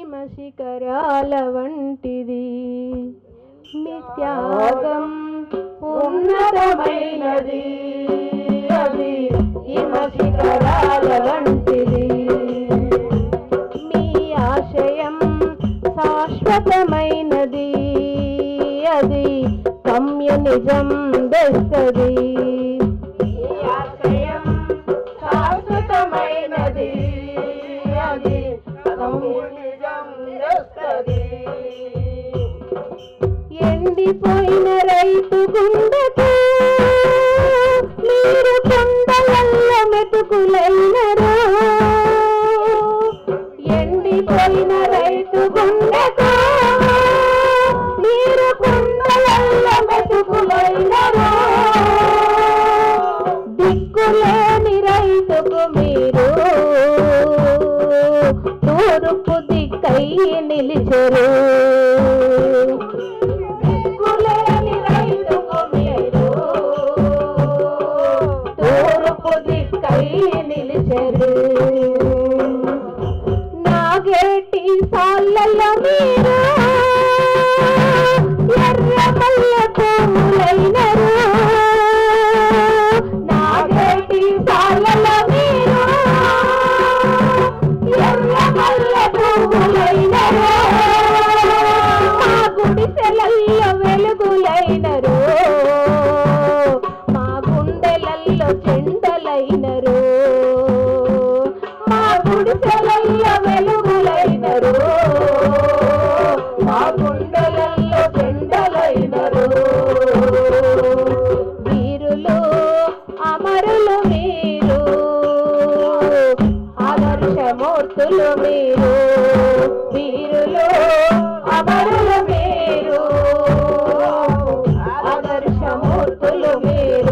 హిమ శిఖరాల వంటిది మీ త్యాగం ఉన్నతమైనది అది హిమ శిఖరాల వంటిది మీ ఆశయం శాశ్వతమైనది అది కమ్యూనిజం తెస్తది మీ ఆశయం శాశ్వతమైనది అది కమ్యూనిజం తెస్తది ఎండిపోయిన రైతు గుండెకు మీరు కొండలల్ల మెతుకులైనరు ఎండిపోయిన రైతు గుండెకు మీరు కొండలల్ల మెతుకులైనరు దిక్కులేని రైతుకు మీరు తూర్పు దిక్కై నిలిచరు దిక్కులేని రైతుకు మీరు తూర్పు దిక్కై నిలిచరు నాగేటి సాళ్ళలో మీరు ఎర్రమల్ల పువ్వులైనరు నాగేటి సాళ్ళలో మీరు ఎర్రమల్ల పువ్వులైనరు మా గుడిసెలల్లో వెలుగులైనరు మా గుండెలల్లో చెండలైనరు మా గుడిసెలల్లో వెలుగులైనరు మా గుండెలల్లో చెండలైనరు వీరులు అమరులు మీరు ఆదర్శమూర్తులు మీరు వీరులు అమరులు మీరు ఆదర్శమూర్తులు మీరు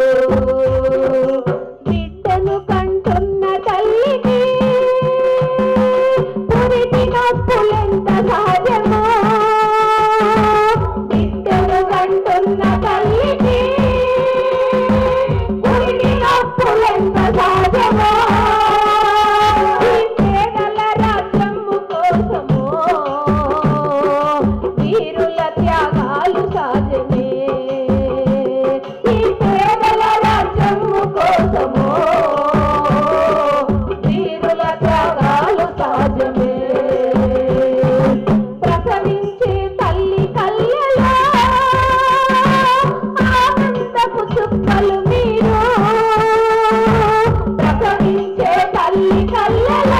బిడ్డను కంటున్న తల్లికి పురిటి నొప్పులెంత సహజమో బిడ్డను కంటున్న తల్లికి పురిటి నొప్పులెంత సహజమో ఈ పేదల రాజ్యము కోసమో వీరుల త్యాగాలు సాజనే ఈ పేదల రాజ్యము కోసమో వీరుల త్యాగాలు సాజమే ప్రసవించే తల్లి కళ్ళలో ఆనందపు చుక్కలు మీరు ప్రసవించే తల్లి కళ్ళలో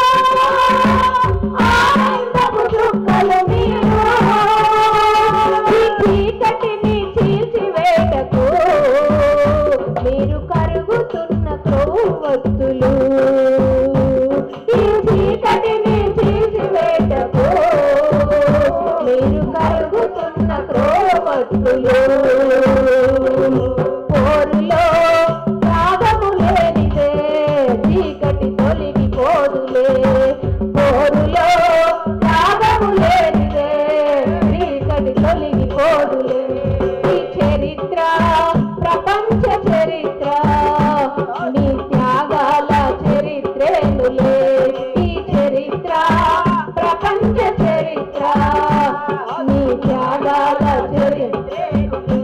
ఆనందపు చుక్కలు మీరు ఈ చీకటిని చీల్చివేటకు మీరు కరుగుతున్న క్రొవ్వొత్తులు ఈ చీకటిని చీల్చివేటకు మీరు కరుగుతున్న క్రొవ్వొత్తులు పోరులో రాగము లేనిదే చీకటి తొలగిపోదులే పోరులో రాగము లేనిదే చీకటి తొలగిపోదులే ఈ చరిత్ర ప్రపంచ చరిత్ర మీ త్యాగాల చరిత్రేనులే ఈ చరిత్ర ప్రపంచ చరిత్ర మీ త్యాగాల చరిత్రేనులే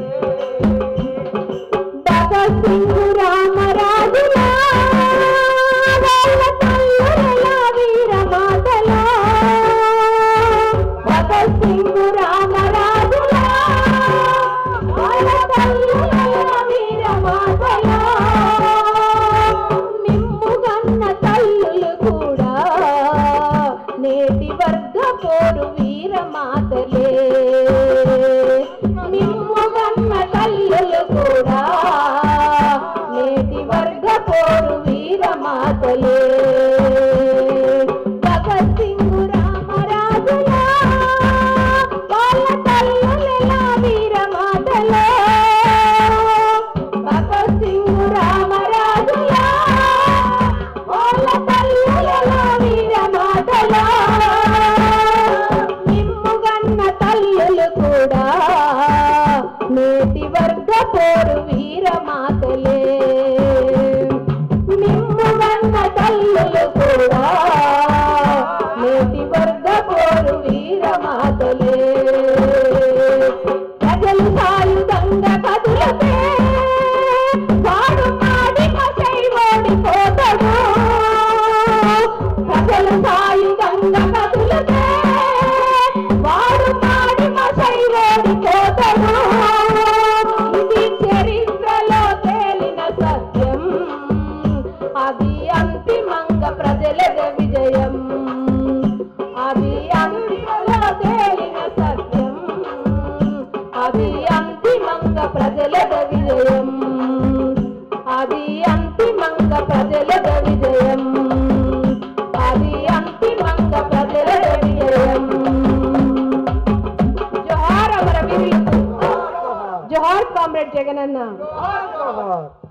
భగత్ సింగ్ రామరాజులా వాళ్ళ తల్లుల వీరమాతలా భగత్ సింగ్ రామరాజులా వాళ్ళ తల్లుల వీరమాతలా నిమ్ముగన్న తల్లులు కూడా నేటి వర్గ పోరు వీరమాతలే నిమ్ముగన్న తల్లులు కూడా నేటి వర్గ పోరు వీరమాతలే భగత్ సింగ్ రామరాజులా వాళ్ళ తల్లుల వీరమాతలే భగత్ సింగ్ రామరాజులా వాళ్ళ తల్లుల వీరమాతలా నిమ్ముగన్న తల్లులు కూడా యుద్ధ పోరు వీరమాతలే ప్రజలు సాయుధంగా కదులతే వాడు మాడి మసై ఓడిపోతాడు ప్రజలు సాయుధంగా కదులతే వాడు మాడి మసై ఓడిపోతాడు ఇది చరిత్రలో తేలిన సత్యం అది అంతిమంగా ప్రజలద విజయం అది అంతిమంగా తేలిన సత్యం అది అంతిమంగా ప్రజలద విజయం అది అంతిమంగా ప్రజలద విజయం అది అంతిమంగా ప్రజలద విజయం జోహార్ అమర వీరులకు జోహార్ కామ్రేడ్ జగనన్న